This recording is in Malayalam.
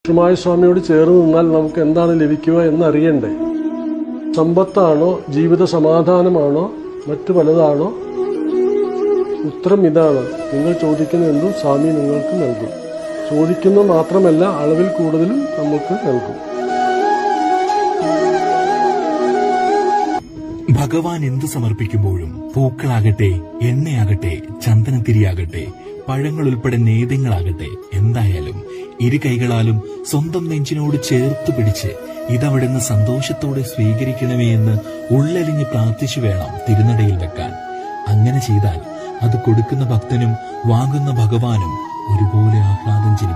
മായ സ്വാമിയോട് ചേർന്ന് നിന്നാൽ നമുക്ക് എന്താണ് ലഭിക്കുക എന്നറിയണ്ടേ സമ്പത്താണോ ജീവിത സമാധാനമാണോ മറ്റു പലതാണോ ഉത്തരം ഇതാണ് നിങ്ങൾ ചോദിക്കുന്ന എന്തും സ്വാമി നിങ്ങൾക്ക് നൽകും ചോദിക്കുന്നത് മാത്രമല്ല അളവിൽ കൂടുതലും നമുക്ക് നൽകും ഭഗവാൻ എന്ത് സമർപ്പിക്കുമ്പോഴും പൂക്കളാകട്ടെ എണ്ണയാകട്ടെ ചന്ദനത്തിരിയാകട്ടെ പഴങ്ങൾ ഉൾപ്പെടെ നേദ്യങ്ങളാകട്ടെ എന്തായാലും ഇരു കൈകളാലും സ്വന്തം നെഞ്ചിനോട് ചേർത്ത് പിടിച്ച് ഇതവിടുന്ന് സന്തോഷത്തോടെ സ്വീകരിക്കണമേ എന്ന് ഉള്ളലിഞ്ഞ് പ്രാർത്ഥിച്ചു വേണം തിരുനടയിൽ വെക്കാൻ അങ്ങനെ ചെയ്താൽ അത് കൊടുക്കുന്ന ഭക്തനും വാങ്ങുന്ന ഭഗവാനും ഒരുപോലെ ആഹ്ലാദം ജനിക്കും